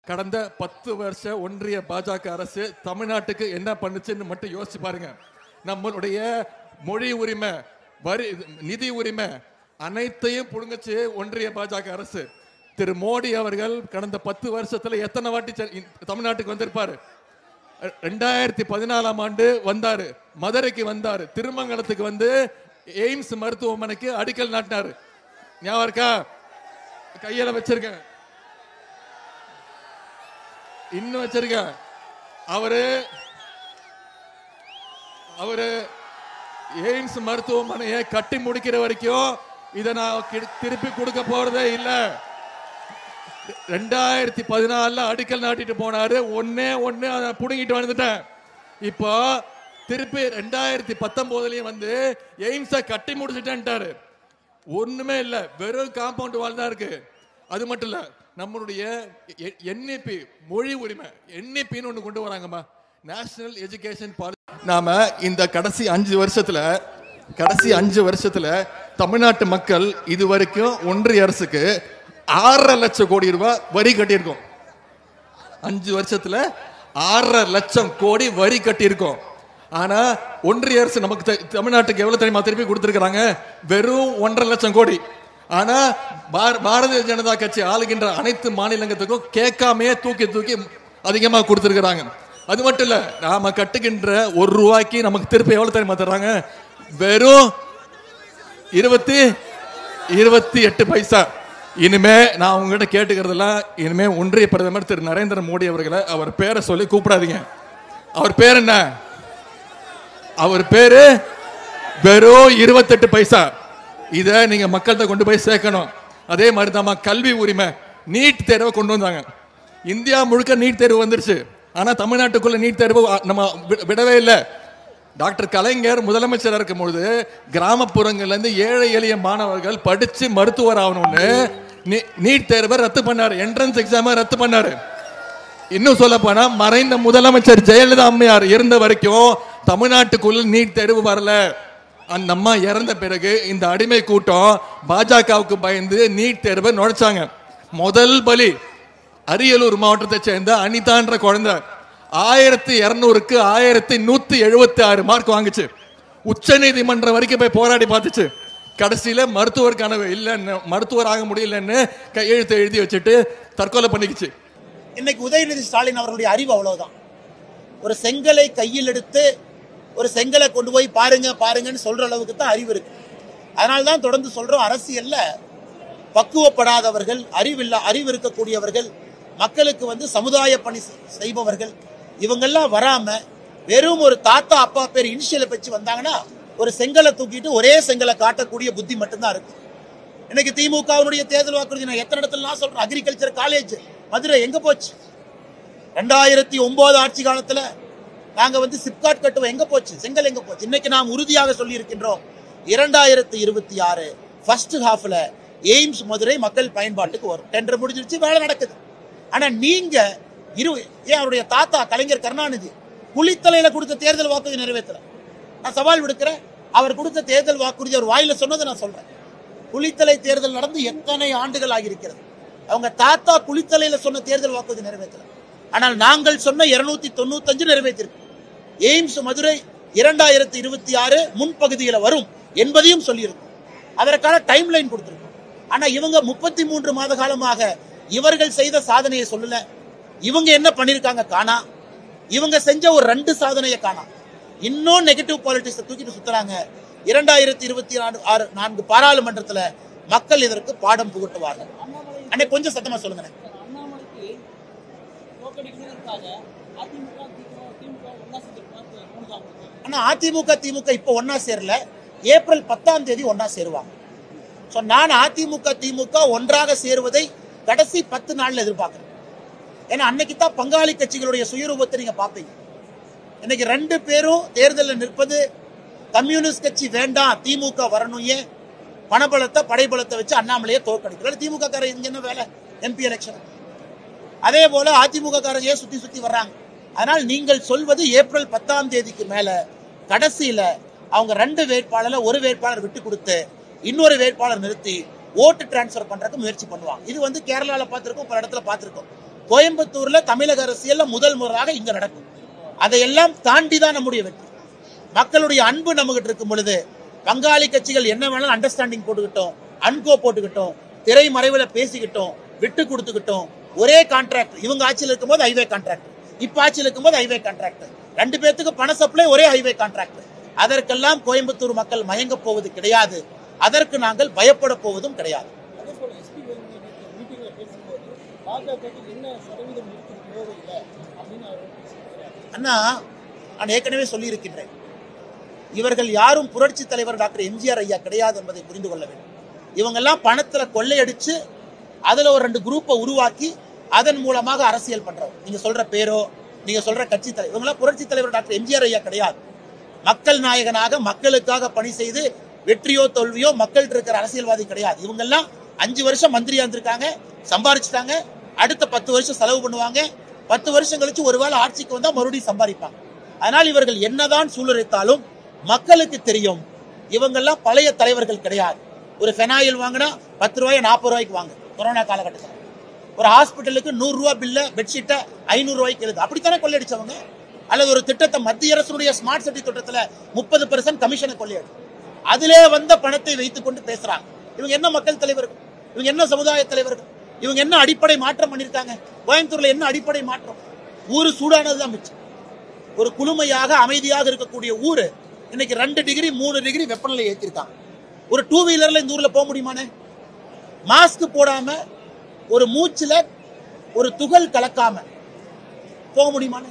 கடந்த பத்து வருஷ ஒன்றிய பாஜக அரசு தமிழ்நாட்டுக்கு என்ன பண்ணுச்சுன்னு மட்டும் யோசிச்சு பாருங்க நம்மளுடைய மொழி உரிமை வரி நிதி உரிமை அனைத்தையும் புடுங்குச்சு ஒன்றிய பாஜக அரசு திரு மோடி அவர்கள் கடந்த பத்து வருஷத்துல எத்தனை வாட்டி செ- இந்த தமிழ்நாட்டுக்கு வந்திருப்பாரு ரெண்டாயிரத்தி பதினாலாம் ஆண்டு வந்தாரு மதுரைக்கு வந்தாரு திருமங்கலத்துக்கு வந்து எய்ம்ஸ் மருத்துவமனைக்கு அடிக்கல் நாட்டினாரு ஞாபகம் இருக்கா கையில வச்சிருக்கேன் இன்னும் வச்சிருக்கேன் அவரு அவரு எய்ம்ஸ் மருத்துவமனையை கட்டி முடிக்கிற வரைக்கும் இதை நான் கி- திருப்பி கொடுக்க போறதே இல்லை ரெண்டாயிரத்தி பதினாலுல அடிக்கல் நாட்டிட்டு போனாரு ஒன்னே ஒண்ணு அதை புடுங்கிட்டு வந்துட்டேன் இப்போ திருப்பி ரெண்டாயிரத்தி பத்தொன்பதுலயும் வந்து எய்ம்ஸை கட்டி முடிச்சிட்டேன்ட்டாரு ஒண்ணுமே இல்ல வெறும் காம்பவுண்ட் வால் தான் இருக்கு அது மட்டும் இல்ல நம்மளுடைய என்இபி மொழி உரிமை என்இபின்னு ஒண்ணு கொண்டு வராங்கம்மா நேஷனல் எஜுகேஷன் பாலிசி நாம இந்த கடைசி அஞ்சு வருஷத்துல கடைசி அஞ்சு வருஷத்துல தமிழ்நாட்டு மக்கள் இது வரைக்கும் ஒன்றிய அரசுக்கு ஆறரை லட்சம் கோடி ரூபாய் வரி கட்டியிருக்கோம் அஞ்சு வருஷத்துல ஆறரை லட்சம் கோடி வரி கட்டியிருக்கோம் ஆனா ஒன்றிய அரசு நமக்கு தெ- தமிழ்நாட்டுக்கு எவ்வளவு தெரியுமா திருப்பி கொடுத்திருக்காங்க வெறும் ஒன்றரை லட்சம் கோடி ஆனா பார- பாரதிய ஜனதா கட்சி ஆளுகின்ற அனைத்து மாநிலங்களுக்கும் கேட்காமையே தூக்கி தூக்கி அதிகமா கொடுத்திருக்கிறாங்க அது மட்டும் இல்ல நாம கட்டுகின்ற ஒரு ரூபாய்க்கு நமக்கு திருப்பி எவ்வளவு தெரியுமா தர்றாங்க வெறும் இருபத்தி இருபத்தி எட்டு பைசா இனிமே நான் உங்ககிட்ட கேட்டுக்கிறதெல்லாம் இனிமே ஒன்றிய பிரதமர் திரு நரேந்திர மோடி அவர்களை அவர் பேரை சொல்லி கூப்பிடாதீங்க அவர் பேர் என்ன அவர் பேரு வெறும் இருபத்தெட்டு பைசா இத நீங்க மக்கள்கிட்ட கொண்டு போய் சேர்க்கணும் அதே மாதிரி தான் கல்வி உரிமை நீட் தேர்வை கொண்டு வந்தாங்க இந்தியா முழுக்க நீட் தேர்வு வந்துருச்சு ஆனா தமிழ்நாட்டுக்குள்ள நீட் தேர்வு அ, நம்ம வி- விடவே இல்லை டாக்டர் கலைஞர் முதலமைச்சரா இருக்கும் பொழுது கிராமப்புறங்கள்ல இருந்து ஏழை எளிய மாணவர்கள் படிச்சு மருத்துவர் ஆகணும்னு நீ- நீட் தேர்வை ரத்து பண்ணாரு என்ட்ரன்ஸ் எக்ஸாமை ரத்து பண்ணாரு இன்னும் சொல்ல போனா மறைந்த முதலமைச்சர் ஜெயலலிதா அம்மையார் இருந்த வரைக்கும் தமிழ்நாட்டுக்குள்ள நீட் தேர்வு வரல அந்த அம்மா இறந்த பிறகு இந்த அடிமை கூட்டம் பாஜகவுக்கு பயந்து நீட் தேர்வை நுழைச்சாங்க முதல் பலி அரியலூர் மாவட்டத்தை சேர்ந்த அனிதான்ற குழந்தை ஆயிரத்தி இருநூறுக்கு ஆயிரத்தி நூத்தி எழுபத்தி ஆறு மார்க் வாங்குச்சு உச்ச நீதிமன்றம் வரைக்கும் போய் போராடி பார்த்துச்சு கடைசியில மருத்துவர் கனவு இல்லைன்னு மருத்துவர் ஆக முடியலன்னு கையெழுத்து எழுதி வச்சுட்டு தற்கொலை பண்ணிக்கிச்சு இன்னைக்கு உதயநிதி ஸ்டாலின் அவர்களுடைய அறிவு அவ்வளவுதான் ஒரு செங்கலை கையில் எடுத்து ஒரு செங்கலை கொண்டு போய் பாருங்க பாருங்கன்னு சொல்ற அளவுக்கு தான் அறிவு இருக்கு அதனால தான் தொடர்ந்து சொல்றோம் அரசியல்ல பக்குவப்படாதவர்கள் அறிவில்ல அறிவு இருக்கக்கூடியவர்கள் மக்களுக்கு வந்து சமுதாய பணி செ- செய்பவர்கள் இவங்கெல்லாம் வராம வெறும் ஒரு தாத்தா அப்பா பேர் இனிஷியலை வச்சு வந்தாங்கன்னா ஒரு செங்கலை தூக்கிட்டு ஒரே செங்கலை காட்டக்கூடிய புத்தி மட்டும்தான் இருக்கு இன்னைக்கு திமுகவினுடைய தேர்தல் வாக்குறுதி நான் எத்தனை இடத்துல நான் சொல்றேன் அக்ரிகல்ச்சர் காலேஜ் மதுரை எங்க போச்சு ரெண்டாயிரத்தி ஒன்பது ஆட்சி காலத்துல நாங்க வந்து சிப்காட் கட்டுவோம் எங்க போச்சு செங்கல் எங்க போச்சு இன்னைக்கு நாம் உறுதியாக சொல்லி இருக்கின்றோம் இரண்டாயிரத்தி இருபத்தி ஆறு ஃபர்ஸ்ட் ஹாஃப்ல எய்ம்ஸ் மதுரை மக்கள் பயன்பாட்டுக்கு வரும் டெண்டர் முடிஞ்சிருச்சு வேலை நடக்குது ஆனா நீங்க இரு ஏன் அவருடைய தாத்தா கலைஞர் கருணாநிதி குளித்தலையில கொடுத்த தேர்தல் வாக்குறுதி நிறைவேற்றல நான் சவால் விடுக்கிறேன் அவர் கொடுத்த தேர்தல் வாக்குறுதி அவர் வாயில சொன்னதை நான் சொல்றேன் குளித்தலை தேர்தல் நடந்து எத்தனை ஆண்டுகள் ஆகியிருக்கிறது அவங்க தாத்தா குளித்தலையில சொன்ன தேர்தல் வாக்குறுதி நிறைவேற்றல ஆனால் நாங்கள் சொன்ன இருநூத்தி தொண்ணூத்தஞ்சு நிறைவேற்றிருக்கு எய்ம்ஸ் மதுரை இரண்டாயிரத்தி இருபத்தி ஆறு முன்பகுதியில் வரும் என்பதையும் சொல்லியிருக்கோம் அதற்கான டைம் லைன் கொடுத்திருக்கோம் ஆனா இவங்க முப்பத்தி மூன்று மாத காலமாக இவர்கள் செய்த சாதனையை சொல்லல இவங்க என்ன பண்ணிருக்காங்க காணா இவங்க செஞ்ச ஒரு ரெண்டு சாதனையை காணா இன்னும் நெகட்டிவ் பாலிட்டிக்ஸ் தூக்கிட்டு சுத்துறாங்க இரண்டாயிரத்தி இருபத்தி நான்கு ஆறு நான்கு பாராளுமன்றத்துல மக்கள் இதற்கு பாடம் புகட்டுவார்கள் அண்ணே கொஞ்சம் சத்தமா சொல்லுங்க அண்ணாமலைக்கு தோக்கடிக்கிறதுக்காக அதிமுக திமுக திமுக ஒன்னா செஞ்சிருக்காங்க தோணுதா உங்களுக்கு ஆனா அதிமுக திமுக இப்ப ஒன்னா சேரல ஏப்ரல் பத்தாம் தேதி ஒன்னா சேருவாங்க சோ நான் அதிமுக திமுக ஒன்றாக சேருவதை கடைசி பத்து நாள்ல எதிர்பார்க்கிறேன் ஏன்னா அன்னைக்கு தான் பங்காளி கட்சிகளுடைய சுயரூபத்தை நீங்க பாப்பீங்க இன்னைக்கு ரெண்டு பேரும் தேர்தலில் நிற்பது கம்யூனிஸ்ட் கட்சி வேண்டாம் திமுக வரணும் ஏன் பணபலத்தை படைபலத்தை வச்சு அண்ணாமலையை தோற்கடிக்கிறார் திமுக காரர் இங்க என்ன வேலை எம்பி எலெக்ஷன் அதே போல அதிமுக காரங்க ஏன் சுத்தி சுத்தி வர்றாங்க அதனால் நீங்கள் சொல்வது ஏப்ரல் பத்தாம் தேதிக்கு மேல கடைசியில அவங்க ரெண்டு வேட்பாளர்ல ஒரு வேட்பாளர் விட்டு கொடுத்து இன்னொரு வேட்பாளர் நிறுத்தி ஓட்டு டிரான்ஸ்ஃபர் பண்றதுக்கு முயற்சி பண்ணுவாங்க இது வந்து கேரளால பார்த்திருக்கோம் பல இடத்துல பார்த்திருக்கோம் கோயம்புத்தூர்ல தமிழக அரசியல்ல முதல் முறையாக இங்க நடக்கும் அதையெல்லாம் தாண்டி தான் நம்முடைய வெற்றி மக்களுடைய அன்பு நம்மகிட்ட இருக்கும் பொழுது பங்காளி கட்சிகள் என்ன வேணாலும் அண்டர்ஸ்டாண்டிங் போட்டுக்கிட்டோம் அன்கோ போட்டுக்கிட்டோம் திரை மறைவுல பேசிக்கிட்டோம் விட்டு கொடுத்துக்கிட்டோம் ஒரே கான்ட்ராக்ட் இவங்க ஆட்சியில் இருக்கும்போது ஹைவே கான்ட்ராக்ட் இப்ப ஆட்சியில் இருக்கும்போது ஹைவே கான்ட்ராக்ட் ரெண்டு பேத்துக்கு பண சப்ளை ஒரே ஹைவே கான்ட்ராக்ட் அதற்கெல்லாம் கோயம்புத்தூர் மக்கள் மயங்க போவது கிடையாது அதற்கு நாங்கள் பயப்பட போவதும் கிடையாது அதே போல எஸ்பி வேலுமணி மீட்டிங்ல பேசும்போது பாஜகவுக்கு என்ன சதவீதம் இருக்குது விரோதம் இல்லை அப்படின்னு அவர் பேசியிருக்கிறார் அண்ணா நான் ஏற்கனவே சொல்லியிருக்கின்றேன் இவர்கள் யாரும் புரட்சி தலைவர் டாக்டர் எம்ஜிஆர் ஐயா கிடையாது என்பதை புரிந்து கொள்ள வேண்டும் இவங்கெல்லாம் பணத்துல கொள்ளையடிச்சு அதுல ஒரு ரெண்டு குரூப்பை உருவாக்கி அதன் மூலமாக அரசியல் பண்றோம் நீங்க சொல்ற பேரோ நீங்க சொல்ற கட்சி தலைவர் இவங்கெல்லாம் புரட்சி தலைவர் டாக்டர் எம்ஜிஆர் ஐயா கிடையாது மக்கள் நாயகனாக மக்களுக்காக பணி செய்து வெற்றியோ தோல்வியோ மக்கள்கிட்ட இருக்கிற அரசியல்வாதி கிடையாது இவங்கெல்லாம் அஞ்சு வருஷம் மந்திரியா இருந்திருக்காங்க சம்பாரிச்சிட்டாங்க அடுத்த பத்து வருஷம் செலவு பண்ணுவாங்க பத்து வருஷம் கழிச்சு ஒருவேளை ஆட்சிக்கு வந்தா மறுபடியும் சம்பாதிப்பாங்க அதனால் இவர்கள் என்னதான் சூளுரைத்தாலும் மக்களுக்கு தெரியும் இவங்கெல்லாம் பழைய தலைவர்கள் கிடையாது ஒரு ஃபெனாயில் வாங்கினா பத்து ரூபாய் நாற்பது ரூபாய்க்கு வாங்க கொரோனா காலகட்டத்தில் ஒரு ஹாஸ்பிட்டலுக்கு நூறு ரூபாய் பில்ல பெட்ஷீட்டை ஐநூறு ரூபாய்க்கு எழுது அப்படித்தானே கொள்ளையடிச்சவங்க அல்லது ஒரு திட்டத்தை மத்திய அரசுடைய ஸ்மார்ட் சிட்டி திட்டத்துல முப்பது பெர்சன்ட் கமிஷனை கொள்ளையடி அதிலே வந்த பணத்தை வைத்துக் கொண்டு பேசுறாங்க இவங்க என்ன மக்கள் தலைவர்கள் இவங்க என்ன சமுதாய தலைவர்கள் இவங்க என்ன அடிப்படை மாற்றம் பண்ணிருக்காங்க கோயம்புத்தூர்ல என்ன அடிப்படை மாற்றம் ஊரு சூடானதுதான் மிச்சம் ஒரு குளுமையாக அமைதியாக இருக்கக்கூடிய ஊரு இன்னைக்கு ரெண்டு டிகிரி மூணு டிகிரி வெப்பநிலை ஏற்றிருக்காங்க ஒரு டூ வீலர்ல இந்த ஊர்ல போக முடியுமானே மாஸ்க் போடாம ஒரு மூச்சுல ஒரு துகள் கலக்காம போக முடியுமானே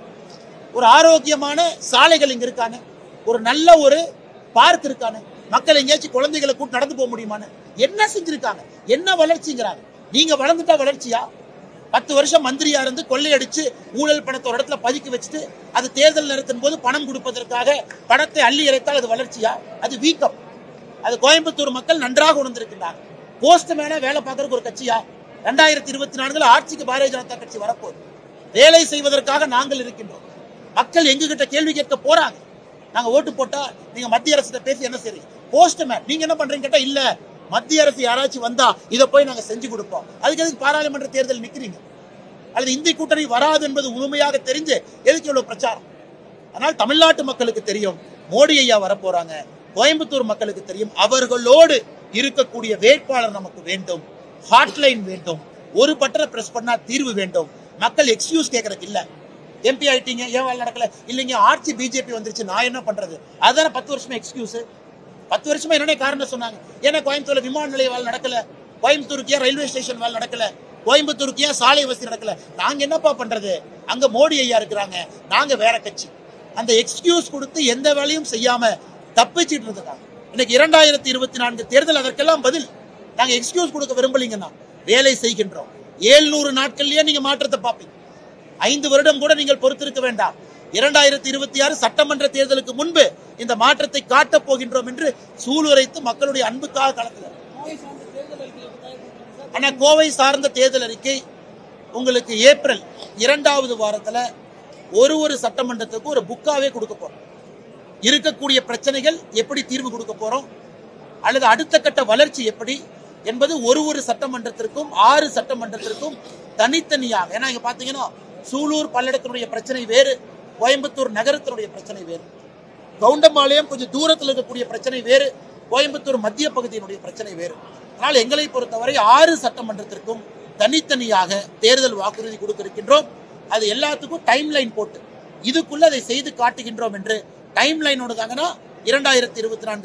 ஒரு ஆரோக்கியமான சாலைகள் இங்க இருக்கானே ஒரு நல்ல ஒரு பார்க் இருக்கானே மக்கள் எங்கேயாச்சும் குழந்தைகளை கூட்டு நடந்து போக முடியுமானே என்ன செஞ்சிருக்காங்க என்ன வளர்ச்சிங்கிறாங்க நீங்க வளர்ந்துட்டா வளர்ச்சியா பத்து வருஷம் மந்திரியா இருந்து கொள்ளையடிச்சு ஊழல் பணத்தை ஒரு இடத்துல பதுக்கி வச்சுட்டு அது தேர்தல் நடத்தும் போது பணம் கொடுப்பதற்காக பணத்தை அள்ளி இறைத்தால் அது வளர்ச்சியா அது வீக்கம் அது கோயம்புத்தூர் மக்கள் நன்றாக உணர்ந்திருக்கின்றாங்க போஸ்ட் மேன வேலை பார்க்கறதுக்கு ஒரு கட்சியா ரெண்டாயிரத்தி இருபத்தி நான்குல ஆட்சிக்கு பாரதிய ஜனதா கட்சி வரப்போகுது வேலை செய்வதற்காக நாங்கள் இருக்கின்றோம் மக்கள் எங்ககிட்ட கேள்வி கேட்க போறாங்க நாங்க ஓட்டு போட்டா நீங்க மத்திய அரசு பேசி என்ன செய்றீங்க போஸ்ட் மேன் நீங்க என்ன பண்றீங்க கேட்டா இல்ல மத்திய அரசு யாராச்சும் வந்தா இதை போய் நாங்க செஞ்சு கொடுப்போம் அதுக்கு எதுக்கு பாராளுமன்ற தேர்தல் நிக்கிறீங்க அல்லது இந்தி கூட்டணி வராது என்பது உண்மையாக தெரிஞ்சு எதுக்கு இவ்வளவு பிரச்சாரம் ஆனால் தமிழ்நாட்டு மக்களுக்கு தெரியும் மோடி ஐயா வரப்போறாங்க கோயம்புத்தூர் மக்களுக்கு தெரியும் அவர்களோடு இருக்கக்கூடிய வேட்பாளர் நமக்கு வேண்டும் ஹாட்லைன் வேண்டும் ஒரு பட்டனை பிரஸ் பண்ணா தீர்வு வேண்டும் மக்கள் எக்ஸ்கியூஸ் கேட்கறதுக்கு இல்ல எம்பி ஆயிட்டீங்க ஏன் வேலை நடக்கல இல்லைங்க ஆட்சி பிஜேபி வந்துருச்சு நான் என்ன பண்றது அதான பத்து வருஷமா எக்ஸ்கியூஸ் பத்து வருஷமா என்னென்ன காரணம் சொன்னாங்க ஏன்னா கோயம்புத்தூர்ல விமான நிலைய வேலை நடக்கல கோயம்புத்தூருக்கு ஏன் ரயில்வே ஸ்டேஷன் வேலை நடக்கல கோயம்புத்தூருக்கு ஏன் சாலை வசதி நடக்கல நாங்க என்னப்பா பண்றது அங்க மோடி ஐயா இருக்கிறாங்க நாங்க வேற கட்சி அந்த எக்ஸ்கியூஸ் கொடுத்து எந்த வேலையும் செய்யாம தப்பிச்சிட்டு இருக்காங்க இன்னைக்கு இரண்டாயிரத்தி இருபத்தி நான்கு தேர்தல் அதற்கெல்லாம் பதில் நாங்க எக்ஸ்கியூஸ் கொடுக்க விரும்பலீங்கன்னா வேலை செய்கின்றோம் ஏழ்நூறு நாட்கள்லயே நீங்க மாற்றத்தை பார்ப்பீங்க ஐந்து வருடம் கூட நீங்கள் பொறுத்திருக்க வேண்டாம் இரண்டாயிரத்தி இருபத்தி ஆறு சட்டமன்ற தேர்தலுக்கு முன்பு இந்த மாற்றத்தை காட்டப் போகின்றோம் என்று சூளுரைத்து மக்களுடைய அன்புக்காக களத்தில் கோவை சார்ந்த தேர்தல் அறிக்கையை தயார் பண்றாங்க சார் ஆனா கோவை சார்ந்த தேர்தல் அறிக்கை உங்களுக்கு ஏப்ரல் இரண்டாவது வாரத்துல ஒரு ஒரு சட்டமன்றத்துக்கு ஒரு புக்காவே கொடுக்க போறோம் இருக்கக்கூடிய பிரச்சனைகள் எப்படி தீர்வு கொடுக்க போறோம் அல்லது அடுத்த கட்ட வளர்ச்சி எப்படி என்பது ஒரு ஒரு சட்டமன்றத்திற்கும் ஆறு சட்டமன்றத்திற்கும் தனித்தனியாக ஏன்னா இங்க பாத்தீங்கன்னா சூலூர் பல்லடத்தினுடைய பிரச்சனை வேறு கோயம்புத்தூர் நகரத்தினுடைய பிரச்சனை வேறு கவுண்டம்பாளையம் கொஞ்சம் தூரத்தில் இருக்கக்கூடிய பிரச்சனை வேறு கோயம்புத்தூர் மத்திய பகுதியினுடைய பிரச்சனை வேறு அதனால் எங்களை பொறுத்தவரை ஆறு சட்டமன்றத்திற்கும் தனித்தனியாக தேர்தல் வாக்குறுதி கொடுக்க இருக்கின்றோம் அது எல்லாத்துக்கும் டைம் லைன் போட்டு இதுக்குள்ள அதை செய்து காட்டுகின்றோம் என்று டைம் லைனோட தாங்கன்னா இரண்டாயிரத்தி இருபத்தி நான்கு